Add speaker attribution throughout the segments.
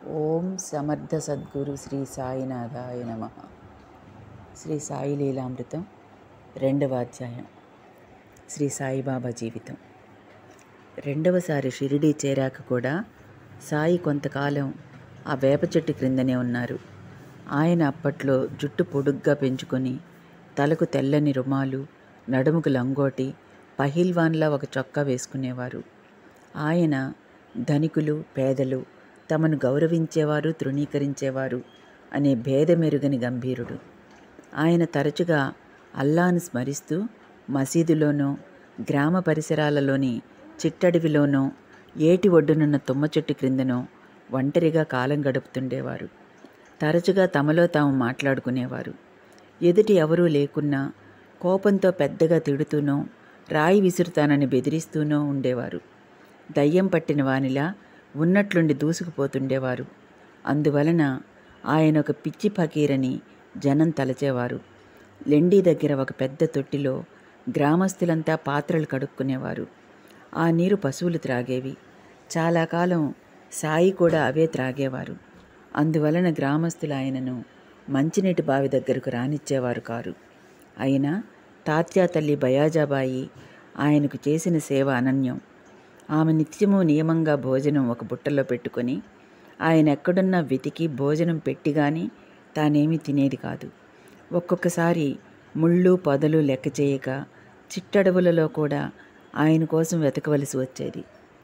Speaker 1: ఓం సమర్థ సద్గురు శ్రీ సాయినాథాయ నమ శ్రీ సాయి లీలామృతం రెండవ అధ్యాయం శ్రీ సాయిబాబా జీవితం రెండవసారి షిరిడీ చేరాక కూడా సాయి కొంతకాలం ఆ వేప చెట్టు క్రిందనే ఉన్నారు ఆయన అప్పట్లో జుట్టు పొడుగ్గా పెంచుకొని తలకు తెల్లని రుమాలు నడుముకు లంగోటి పహిల్వాన్లా ఒక చొక్కా వేసుకునేవారు ఆయన ధనికులు పేదలు తమను గౌరవించేవారు తృణీకరించేవారు అనే భేదమెరుగని గంభీరుడు ఆయన తరచుగా అల్లాను స్మరిస్తూ మసీదులోనో గ్రామ పరిసరాలలోని చిట్టడవిలోనో ఏటి ఒడ్డునున్న తుమ్మ చెట్టు క్రిందనో ఒంటరిగా కాలం గడుపుతుండేవారు తరచుగా తమలో తాము మాట్లాడుకునేవారు ఎదుటి ఎవరూ లేకున్నా కోపంతో పెద్దగా తిడుతూనో రాయి విసురుతానని బెదిరిస్తూనో ఉండేవారు దయ్యం పట్టిన వానిలా ఉన్నట్లుండి దూసుకుపోతుండేవారు అందువలన ఆయన ఒక పిచ్చి ఫకీరని జనం తలచేవారు లెండి దగ్గర ఒక పెద్ద తొట్టిలో గ్రామస్తులంతా పాత్రలు కడుక్కునేవారు ఆ నీరు పశువులు త్రాగేవి చాలా కాలం సాయి కూడా అవే త్రాగేవారు అందువలన గ్రామస్తులు ఆయనను మంచినీటి బావి దగ్గరకు రానిచ్చేవారు కారు అయినా తాత్యా తల్లి బయాజాబాయి ఆయనకు చేసిన సేవ అనన్యం ఆమె నిత్యము నియమంగా భోజనం ఒక బుట్టలో పెట్టుకొని ఆయన ఎక్కడున్నా వెతికి భోజనం పెట్టి గాని తానేమీ తినేది కాదు ఒక్కొక్కసారి ముళ్ళు పొదలు లెక్క చేయక చిట్టడవులలో కూడా ఆయన కోసం వెతకవలసి వచ్చేది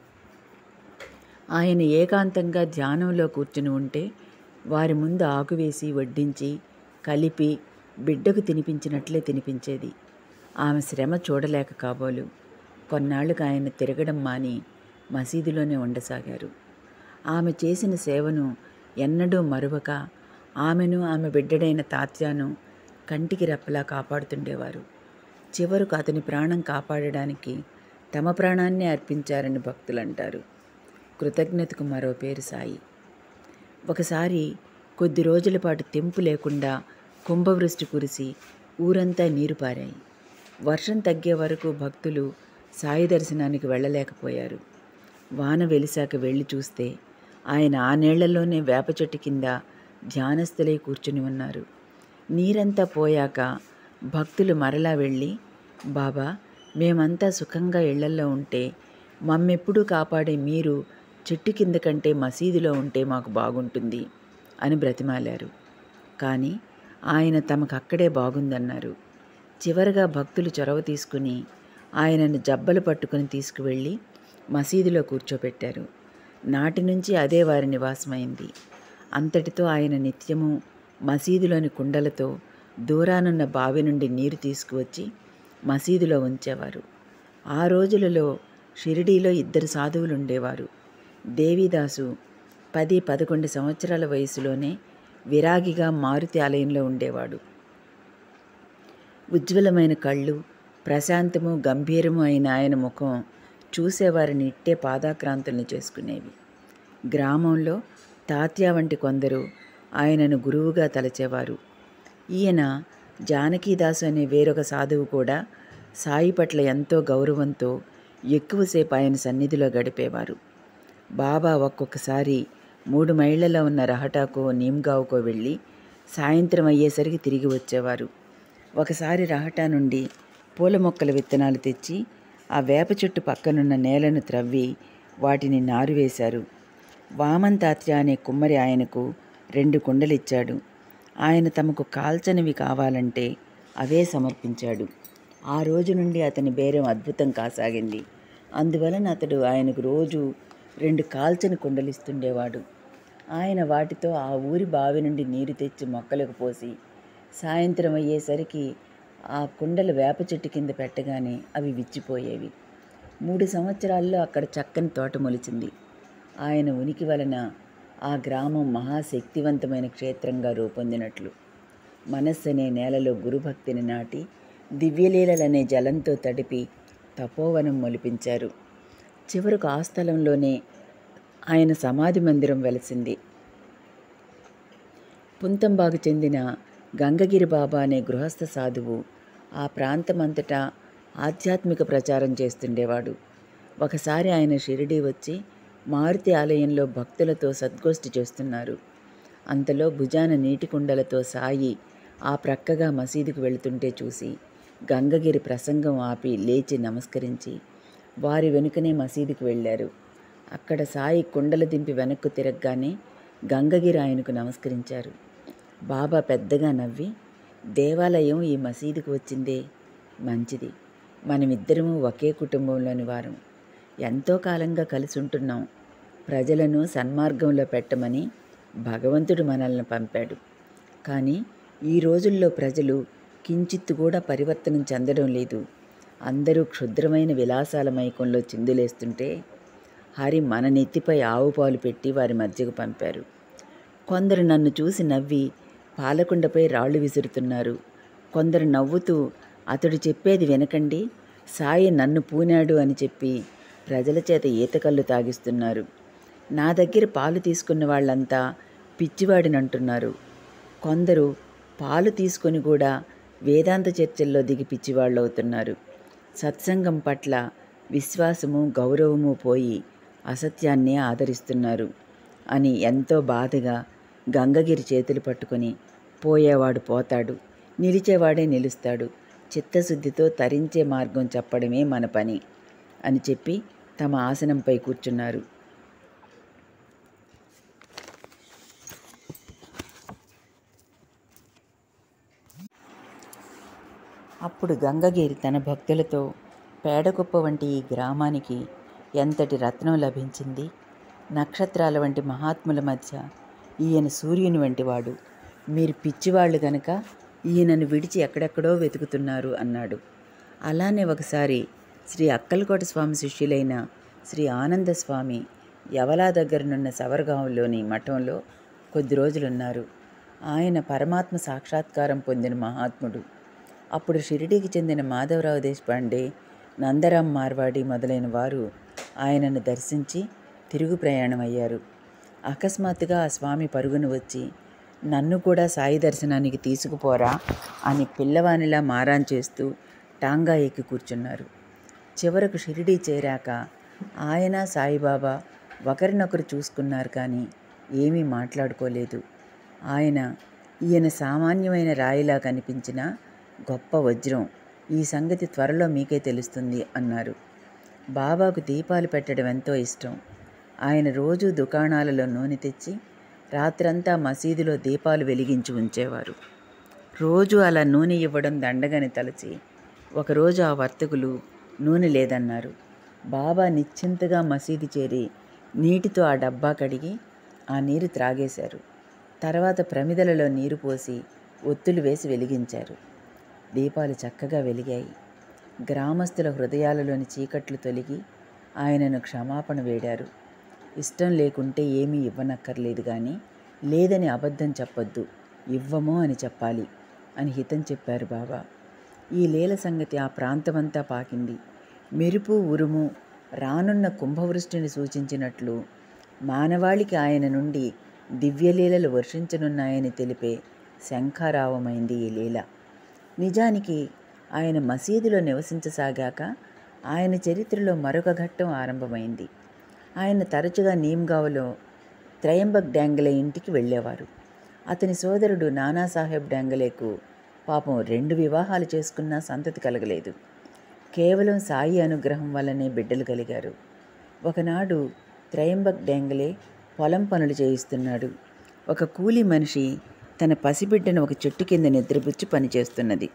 Speaker 1: ఆయన ఏకాంతంగా ధ్యానంలో కూర్చుని ఉంటే వారి ముందు ఆకు వేసి వడ్డించి కలిపి బిడ్డకు తినిపించినట్లే తినిపించేది ఆమె శ్రమ చూడలేక కాబోలు కొన్నాళ్ళకు ఆయన తిరగడం మాని మసీదులోనే ఉండసాగారు ఆమె చేసిన సేవను ఎన్నడూ మరువక ఆమెను ఆమె బిడ్డడైన తాత్యాను కంటికి రెప్పలా కాపాడుతుండేవారు చివరకు అతని ప్రాణం కాపాడడానికి తమ ప్రాణాన్నే అర్పించారని భక్తులు అంటారు కృతజ్ఞతకు మరో పేరు సాయి ఒకసారి కొద్ది రోజుల పాటు తెంపు లేకుండా కుంభవృష్టి కురిసి ఊరంతా నీరు పారాయి వర్షం తగ్గే వరకు భక్తులు సాయి దర్శనానికి వెళ్ళలేకపోయారు వాన వెలిసాక వెళ్ళి చూస్తే ఆయన ఆ నీళ్లలోనే వేప చెట్టు కింద ధ్యానస్థులై కూర్చుని ఉన్నారు నీరంతా పోయాక భక్తులు మరలా వెళ్ళి బాబా మేమంతా సుఖంగా ఇళ్లల్లో ఉంటే మమ్మెప్పుడూ కాపాడే మీరు చెట్టు కింద కంటే మసీదులో ఉంటే మాకు బాగుంటుంది అని బ్రతిమాలారు కానీ ఆయన తమకు అక్కడే బాగుందన్నారు చివరగా భక్తులు చొరవ తీసుకుని ఆయనను జబ్బలు పట్టుకుని తీసుకువెళ్ళి మసీదులో కూర్చోబెట్టారు నాటి నుంచి అదే వారి నివాసమైంది అంతటితో ఆయన నిత్యము మసీదులోని కుండలతో దూరానున్న బావి నుండి నీరు తీసుకువచ్చి మసీదులో ఉంచేవారు ఆ రోజులలో షిరిడీలో ఇద్దరు సాధువులు ఉండేవారు దేవిదాసు పది పదకొండు సంవత్సరాల వయసులోనే విరాగిగా మారుతి ఆలయంలో ఉండేవాడు ఉజ్వలమైన కళ్ళు ప్రశాంతము గంభీరము అయిన ఆయన ముఖం చూసేవారిని ఇట్టే పాదాక్రాంతుల్ని చేసుకునేవి గ్రామంలో తాత్యా వంటి కొందరు ఆయనను గురువుగా తలచేవారు ఈయన జానకీదాసు అనే వేరొక సాధువు కూడా సాయి పట్ల ఎంతో గౌరవంతో ఎక్కువసేపు ఆయన సన్నిధిలో గడిపేవారు బాబా ఒక్కొక్కసారి మూడు మైళ్లలో ఉన్న రహటాకో నీమ్గావ్కో వెళ్ళి సాయంత్రం అయ్యేసరికి తిరిగి వచ్చేవారు ఒకసారి రహటా నుండి పూల మొక్కల విత్తనాలు తెచ్చి ఆ వేప చెట్టు పక్కనున్న నేలను త్రవ్వి వాటిని నారు వేశారు వామన్ తాత్య అనే కుమ్మరి ఆయనకు రెండు కుండలిచ్చాడు ఆయన తమకు కాల్చనివి కావాలంటే అవే సమర్పించాడు ఆ రోజు నుండి అతని బేరం అద్భుతం కాసాగింది అందువలన అతడు ఆయనకు రోజు రెండు కాల్చని కుండలిస్తుండేవాడు ఆయన వాటితో ఆ ఊరి బావి నుండి నీరు తెచ్చి మొక్కలకు పోసి సాయంత్రం అయ్యేసరికి ఆ కుండలు వేప చెట్టు కింద పెట్టగానే అవి విచ్చిపోయేవి మూడు సంవత్సరాల్లో అక్కడ చక్కని తోట మొలిచింది ఆయన ఉనికి వలన ఆ గ్రామం మహాశక్తివంతమైన క్షేత్రంగా రూపొందినట్లు మనస్సు అనే నేలలో గురుభక్తిని నాటి దివ్యలీలలనే జలంతో తడిపి తపోవనం మొలిపించారు చివరకు ఆ స్థలంలోనే ఆయన సమాధి మందిరం వెలసింది పుంతంబాగు చెందిన గంగగిరి బాబా అనే గృహస్థ సాధువు ఆ ప్రాంతమంతటా ఆధ్యాత్మిక ప్రచారం చేస్తుండేవాడు ఒకసారి ఆయన షిరిడీ వచ్చి మారుతి ఆలయంలో భక్తులతో సద్గోష్ఠి చేస్తున్నారు అంతలో భుజాన నీటి కుండలతో సాయి ఆ ప్రక్కగా మసీదుకు వెళుతుంటే చూసి గంగగిరి ప్రసంగం ఆపి లేచి నమస్కరించి వారి వెనుకనే మసీదుకు వెళ్ళారు అక్కడ సాయి కుండలు దింపి వెనక్కు తిరగగానే గంగగిరి ఆయనకు నమస్కరించారు బాబా పెద్దగా నవ్వి దేవాలయం ఈ మసీదుకు వచ్చిందే మంచిది మనమిద్దరము ఒకే కుటుంబంలోని వారం ఎంతో కాలంగా కలిసి ఉంటున్నాం ప్రజలను సన్మార్గంలో పెట్టమని భగవంతుడు మనల్ని పంపాడు కానీ ఈ రోజుల్లో ప్రజలు కించిత్తు కూడా పరివర్తనం చెందడం లేదు అందరూ క్షుద్రమైన విలాసాల మైకంలో చిందులేస్తుంటే హరి మన నెత్తిపై ఆవు పాలు పెట్టి వారి మధ్యకు పంపారు కొందరు నన్ను చూసి నవ్వి పాలకుండపై రాళ్ళు విసురుతున్నారు కొందరు నవ్వుతూ అతడు చెప్పేది వినకండి సాయి నన్ను పూనాడు అని చెప్పి ప్రజల చేత ఈతకల్లు తాగిస్తున్నారు నా దగ్గర పాలు తీసుకున్న వాళ్ళంతా పిచ్చివాడినంటున్నారు కొందరు పాలు తీసుకొని కూడా వేదాంత చర్చల్లో దిగి పిచ్చివాళ్ళు అవుతున్నారు సత్సంగం పట్ల విశ్వాసము గౌరవము పోయి అసత్యాన్నే ఆదరిస్తున్నారు అని ఎంతో బాధగా గంగగిరి చేతులు పట్టుకొని పోయేవాడు పోతాడు నిలిచేవాడే నిలుస్తాడు చిత్తశుద్ధితో తరించే మార్గం చెప్పడమే మన పని అని చెప్పి తమ ఆసనంపై కూర్చున్నారు అప్పుడు గంగగిరి తన భక్తులతో పేడకుప్ప వంటి ఈ గ్రామానికి ఎంతటి రత్నం లభించింది నక్షత్రాల వంటి మహాత్ముల మధ్య ఈయన సూర్యుని వంటి వాడు మీరు పిచ్చివాళ్ళు గనక ఈయనను విడిచి ఎక్కడెక్కడో వెతుకుతున్నారు అన్నాడు అలానే ఒకసారి శ్రీ అక్కలకోట స్వామి శిష్యులైన శ్రీ ఆనంద స్వామి యవలా దగ్గరనున్న సవరగాంలోని మఠంలో కొద్ది రోజులున్నారు ఆయన పరమాత్మ సాక్షాత్కారం పొందిన మహాత్ముడు అప్పుడు షిరిడీకి చెందిన మాధవరావు దేశపాండే నందరాం మార్వాడి మొదలైన వారు ఆయనను దర్శించి తిరుగు ప్రయాణం అయ్యారు అకస్మాత్తుగా ఆ స్వామి పరుగున వచ్చి నన్ను కూడా సాయి దర్శనానికి తీసుకుపోరా అని పిల్లవానిలా మారాన్ చేస్తూ టాంగా ఎక్కి కూర్చున్నారు చివరకు షిరిడీ చేరాక ఆయన సాయిబాబా ఒకరినొకరు చూసుకున్నారు కానీ ఏమీ మాట్లాడుకోలేదు ఆయన ఈయన సామాన్యమైన రాయిలా కనిపించిన గొప్ప వజ్రం ఈ సంగతి త్వరలో మీకే తెలుస్తుంది అన్నారు బాబాకు దీపాలు పెట్టడం ఎంతో ఇష్టం ఆయన రోజు దుకాణాలలో నూనె తెచ్చి రాత్రంతా మసీదులో దీపాలు వెలిగించి ఉంచేవారు రోజు అలా నూనె ఇవ్వడం దండగని తలచి ఒకరోజు ఆ వర్తకులు నూనె లేదన్నారు బాబా నిశ్చింతగా మసీదు చేరి నీటితో ఆ డబ్బా కడిగి ఆ నీరు త్రాగేశారు తర్వాత ప్రమిదలలో నీరు పోసి ఒత్తులు వేసి వెలిగించారు దీపాలు చక్కగా వెలిగాయి గ్రామస్తుల హృదయాలలోని చీకట్లు తొలగి ఆయనను క్షమాపణ వేడారు ఇష్టం లేకుంటే ఏమీ ఇవ్వనక్కర్లేదు కానీ లేదని అబద్ధం చెప్పొద్దు ఇవ్వము అని చెప్పాలి అని హితం చెప్పారు బాబా ఈ లీల సంగతి ఆ ప్రాంతమంతా పాకింది మెరుపు ఉరుము రానున్న కుంభవృష్టిని సూచించినట్లు మానవాళికి ఆయన నుండి దివ్యలీలలు వర్షించనున్నాయని తెలిపే శంఖారావమైంది ఈ లీల నిజానికి ఆయన మసీదులో నివసించసాగాక ఆయన చరిత్రలో మరొక ఘట్టం ఆరంభమైంది ఆయన తరచుగా నీమ్గావ్లో త్రయంబక్ డ్యాంగలే ఇంటికి వెళ్ళేవారు అతని సోదరుడు నానాసాహెబ్ డ్యాంగలేకు పాపం రెండు వివాహాలు చేసుకున్నా సంతతి కలగలేదు కేవలం సాయి అనుగ్రహం వల్లనే బిడ్డలు కలిగారు ఒకనాడు త్రయంబక్ డ్యాంగలే పొలం పనులు చేయిస్తున్నాడు ఒక కూలి మనిషి తన పసిబిడ్డను ఒక చెట్టు కింద నిద్రపుచ్చి పనిచేస్తున్నది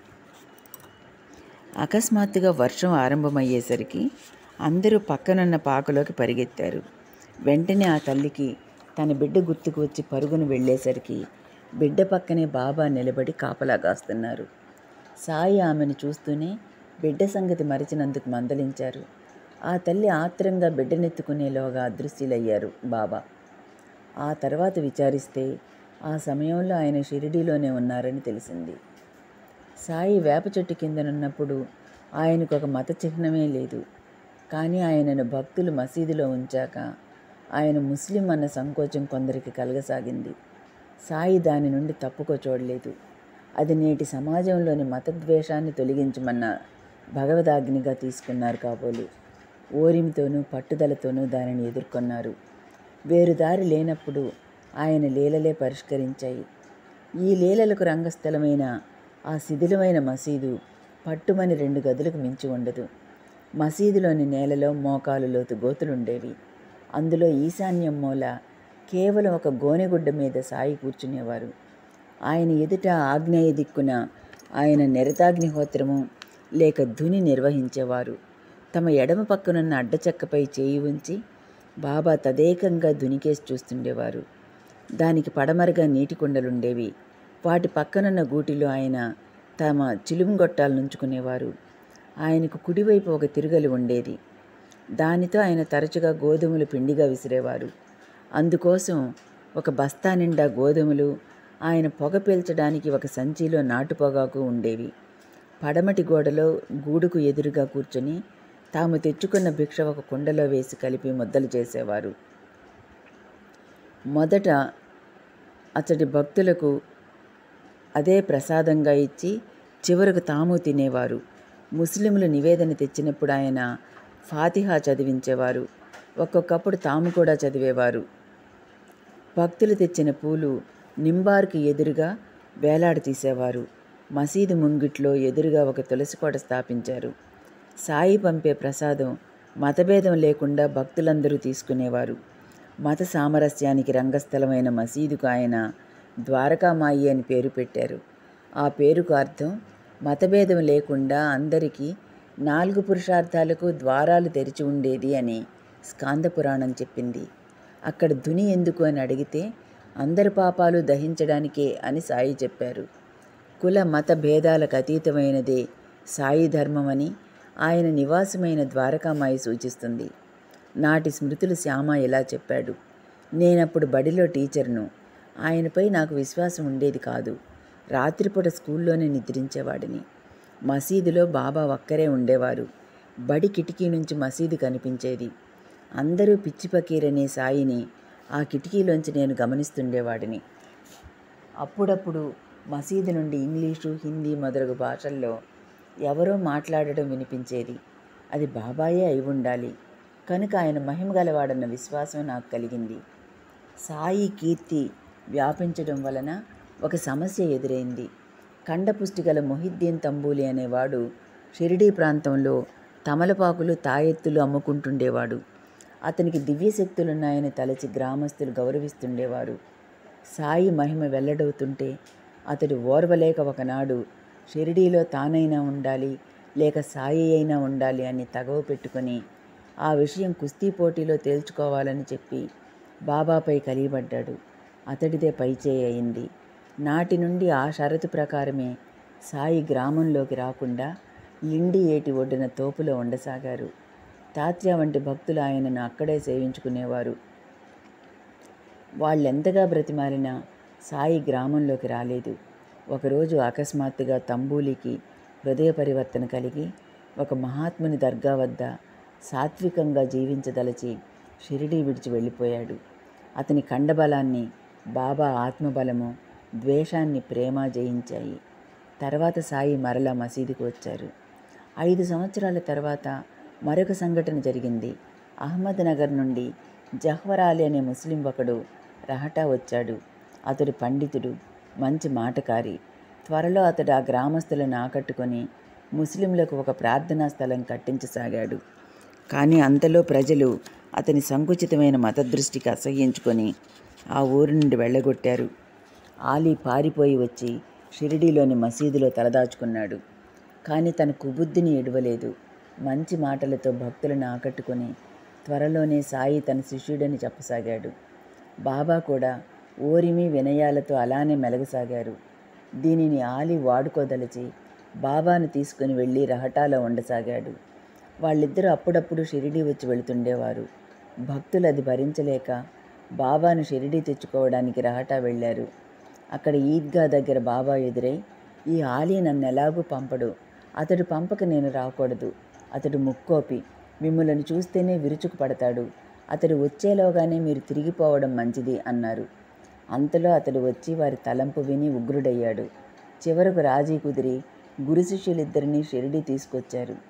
Speaker 1: అకస్మాత్తుగా వర్షం ఆరంభమయ్యేసరికి అందరూ పక్కనున్న పాకలోకి పరిగెత్తారు వెంటనే ఆ తల్లికి తన బిడ్డ గుర్తుకు వచ్చి పరుగును వెళ్ళేసరికి బిడ్డ పక్కనే బాబా నిలబడి కాపలా కాస్తున్నారు సాయి ఆమెను చూస్తూనే బిడ్డ సంగతి మరిచినందుకు మందలించారు ఆ తల్లి ఆత్రంగా బిడ్డనెత్తుకునేలోగా అదృశ్యులయ్యారు బాబా ఆ తర్వాత విచారిస్తే ఆ సమయంలో ఆయన షిరిడీలోనే ఉన్నారని తెలిసింది సాయి వేప చెట్టు కిందనున్నప్పుడు ఆయనకు ఒక మత చిహ్నమే లేదు కానీ ఆయనను భక్తులు మసీదులో ఉంచాక ఆయన ముస్లిం అన్న సంకోచం కొందరికి కలగసాగింది సాయి దాని నుండి తప్పుకో చూడలేదు అది నేటి సమాజంలోని మతద్వేషాన్ని తొలగించమన్న భగవదాగ్నిగా తీసుకున్నారు కాబోలు ఓరిమితోనూ పట్టుదలతోనూ దానిని ఎదుర్కొన్నారు వేరు దారి లేనప్పుడు ఆయన లీలలే పరిష్కరించాయి ఈ లీలలకు రంగస్థలమైన ఆ శిథిలమైన మసీదు పట్టుమని రెండు గదులకు మించి ఉండదు మసీదులోని నేలలో మోకాలు లోతు గోతులుండేవి అందులో ఈశాన్యం మూల కేవలం ఒక గోనెగుడ్డ మీద సాయి కూర్చునేవారు ఆయన ఎదుట ఆగ్నేయ దిక్కున ఆయన నిరతాగ్నిహోత్రము లేక ధుని నిర్వహించేవారు తమ ఎడమ పక్కనున్న అడ్డచెక్కపై చేయి ఉంచి బాబా తదేకంగా దునికేసి చూస్తుండేవారు దానికి పడమరగా నీటి కుండలుండేవి వాటి పక్కనున్న గూటిలో ఆయన తమ చిలుంగొట్టాలు నుంచుకునేవారు ఆయనకు కుడివైపు ఒక తిరుగలి ఉండేది దానితో ఆయన తరచుగా గోధుమలు పిండిగా విసిరేవారు అందుకోసం ఒక బస్తా నిండా గోధుమలు ఆయన పొగ పీల్చడానికి ఒక సంచిలో నాటు పొగాకు ఉండేవి పడమటి గోడలో గూడుకు ఎదురుగా కూర్చొని తాము తెచ్చుకున్న భిక్ష ఒక కుండలో వేసి కలిపి ముద్దలు చేసేవారు మొదట అతడి భక్తులకు అదే ప్రసాదంగా ఇచ్చి చివరకు తాము తినేవారు ముస్లింలు నివేదన తెచ్చినప్పుడు ఆయన ఫాతిహా చదివించేవారు ఒక్కొక్కప్పుడు తాము కూడా చదివేవారు భక్తులు తెచ్చిన పూలు నింబార్కి ఎదురుగా వేలాడ తీసేవారు మసీదు ముంగిట్లో ఎదురుగా ఒక తులసి కోట స్థాపించారు సాయి పంపే ప్రసాదం మతభేదం లేకుండా భక్తులందరూ తీసుకునేవారు మత సామరస్యానికి రంగస్థలమైన మసీదుకు ఆయన ద్వారకామాయి అని పేరు పెట్టారు ఆ పేరుకు అర్థం మతభేదం లేకుండా అందరికీ నాలుగు పురుషార్థాలకు ద్వారాలు తెరిచి ఉండేది అని స్కాంద పురాణం చెప్పింది అక్కడ ధుని ఎందుకు అని అడిగితే అందరి పాపాలు దహించడానికే అని సాయి చెప్పారు కుల మత భేదాలకు అతీతమైనదే సాయి ధర్మమని ఆయన నివాసమైన ద్వారకామాయి సూచిస్తుంది నాటి స్మృతులు శ్యామ ఇలా చెప్పాడు నేనప్పుడు బడిలో టీచర్ను ఆయనపై నాకు విశ్వాసం ఉండేది కాదు రాత్రిపూట స్కూల్లోనే నిద్రించేవాడిని మసీదులో బాబా ఒక్కరే ఉండేవారు బడి కిటికీ నుంచి మసీదు కనిపించేది అందరూ పిచ్చి పకీరనే సాయిని ఆ కిటికీలోంచి నేను గమనిస్తుండేవాడిని అప్పుడప్పుడు మసీదు నుండి ఇంగ్లీషు హిందీ మొదలగు భాషల్లో ఎవరో మాట్లాడడం వినిపించేది అది బాబాయే అయి ఉండాలి కనుక ఆయన మహిమ గలవాడన్న విశ్వాసం నాకు కలిగింది సాయి కీర్తి వ్యాపించడం వలన ఒక సమస్య ఎదురైంది కండపుష్టి గల మొహిద్దీన్ తంబూలి అనేవాడు షిరిడీ ప్రాంతంలో తమలపాకులు తాయెత్తులు అమ్ముకుంటుండేవాడు అతనికి దివ్యశక్తులున్నాయని తలచి గ్రామస్తులు గౌరవిస్తుండేవారు సాయి మహిమ వెల్లడవుతుంటే అతడు ఓర్వలేక ఒకనాడు షిరిడీలో తానైనా ఉండాలి లేక సాయి అయినా ఉండాలి అని తగవ పెట్టుకొని ఆ విషయం కుస్తీ పోటీలో తేల్చుకోవాలని చెప్పి బాబాపై కలియబడ్డాడు అతడిదే పైచేయి అయింది నాటి నుండి ఆ షరతు ప్రకారమే సాయి గ్రామంలోకి రాకుండా లిండి ఏటి ఒడ్డున తోపులో ఉండసాగారు తాత్య వంటి భక్తులు ఆయనను అక్కడే సేవించుకునేవారు వాళ్ళెంతగా బ్రతిమాలినా సాయి గ్రామంలోకి రాలేదు ఒకరోజు అకస్మాత్తుగా తంబూలికి హృదయ పరివర్తన కలిగి ఒక మహాత్ముని దర్గా వద్ద సాత్వికంగా జీవించదలచి షిరిడీ విడిచి వెళ్ళిపోయాడు అతని కండబలాన్ని బాబా ఆత్మబలము ద్వేషాన్ని ప్రేమ జయించాయి తర్వాత సాయి మరలా మసీదుకు వచ్చారు ఐదు సంవత్సరాల తర్వాత మరొక సంఘటన జరిగింది అహ్మద్నగర్ నుండి జహ్వరాలి అనే ముస్లిం ఒకడు రహటా వచ్చాడు అతడు పండితుడు మంచి మాటకారి త్వరలో అతడు ఆ గ్రామస్తులను ఆకట్టుకొని ముస్లింలకు ఒక ప్రార్థనా స్థలం కట్టించసాగాడు కానీ అంతలో ప్రజలు అతని సంకుచితమైన మతదృష్టికి అసహ్యించుకొని ఆ ఊరి నుండి వెళ్ళగొట్టారు ఆలీ పారిపోయి వచ్చి షిరిడీలోని మసీదులో తలదాచుకున్నాడు కానీ తన కుబుద్ధిని ఎడవలేదు మంచి మాటలతో భక్తులను ఆకట్టుకొని త్వరలోనే సాయి తన శిష్యుడని చెప్పసాగాడు బాబా కూడా ఓరిమి వినయాలతో అలానే మెలగసాగారు దీనిని ఆలి వాడుకోదలిచి బాబాను తీసుకుని వెళ్ళి రహటాలో ఉండసాగాడు వాళ్ళిద్దరూ అప్పుడప్పుడు షిరిడీ వచ్చి వెళుతుండేవారు భక్తులు అది భరించలేక బాబాను షిరిడీ తెచ్చుకోవడానికి రహటా వెళ్ళారు అక్కడ ఈద్గా దగ్గర బాబా ఎదురై ఈ ఆలీ నన్ను ఎలాగూ పంపడు అతడు పంపక నేను రాకూడదు అతడు ముక్కోపి మిమ్మల్ని చూస్తేనే విరుచుకు పడతాడు అతడు వచ్చేలోగానే మీరు తిరిగిపోవడం మంచిది అన్నారు అంతలో అతడు వచ్చి వారి తలంపు విని ఉగ్రుడయ్యాడు చివరకు రాజీ కుదిరి గురు శిష్యులిద్దరినీ షిరిడి తీసుకొచ్చారు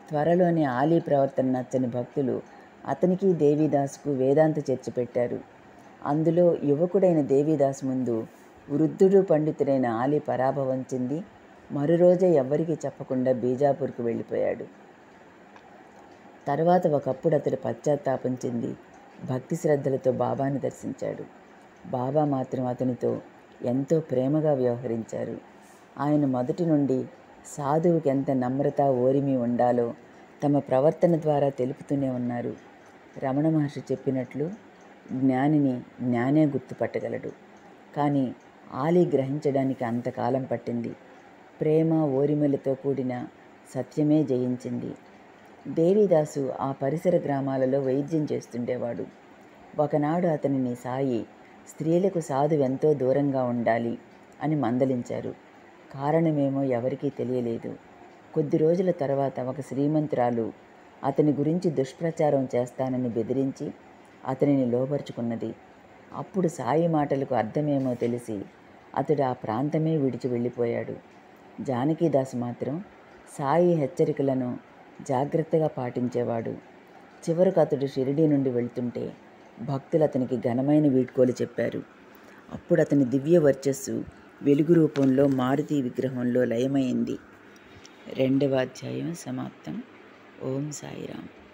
Speaker 1: త్వరలోనే ఆలీ ప్రవర్తన నచ్చని భక్తులు అతనికి దేవీదాసుకు వేదాంత చర్చ పెట్టారు అందులో యువకుడైన దేవీదాస్ ముందు వృద్ధుడు పండితుడైన ఆలీ పరాభవం చెంది మరో రోజే ఎవ్వరికీ చెప్పకుండా బీజాపూర్కు వెళ్ళిపోయాడు తర్వాత ఒకప్పుడు అతడు పశ్చాత్తాపం చెంది భక్తి శ్రద్ధలతో బాబాను దర్శించాడు బాబా మాత్రం అతనితో ఎంతో ప్రేమగా వ్యవహరించారు ఆయన మొదటి నుండి సాధువుకి ఎంత నమ్రత ఓరిమి ఉండాలో తమ ప్రవర్తన ద్వారా తెలుపుతూనే ఉన్నారు రమణ మహర్షి చెప్పినట్లు జ్ఞానిని జ్ఞానే గుర్తుపట్టగలడు కానీ ఆలీ గ్రహించడానికి అంతకాలం పట్టింది ప్రేమ ఓరిమలతో కూడిన సత్యమే జయించింది దేవిదాసు ఆ పరిసర గ్రామాలలో వైద్యం చేస్తుండేవాడు ఒకనాడు అతనిని సాయి స్త్రీలకు సాధు ఎంతో దూరంగా ఉండాలి అని మందలించారు కారణమేమో ఎవరికీ తెలియలేదు కొద్ది రోజుల తర్వాత ఒక శ్రీమంతురాలు అతని గురించి దుష్ప్రచారం చేస్తానని బెదిరించి అతనిని లోపరుచుకున్నది అప్పుడు సాయి మాటలకు అర్థమేమో తెలిసి అతడు ఆ ప్రాంతమే విడిచి వెళ్ళిపోయాడు జానకీదాస్ మాత్రం సాయి హెచ్చరికలను జాగ్రత్తగా పాటించేవాడు చివరకు అతడు షిరిడీ నుండి వెళ్తుంటే భక్తులు అతనికి ఘనమైన వీడ్కోలు చెప్పారు అప్పుడు అతని దివ్య వర్చస్సు వెలుగు రూపంలో మారుతి విగ్రహంలో లయమైంది రెండవ అధ్యాయం సమాప్తం ఓం సాయిరామ్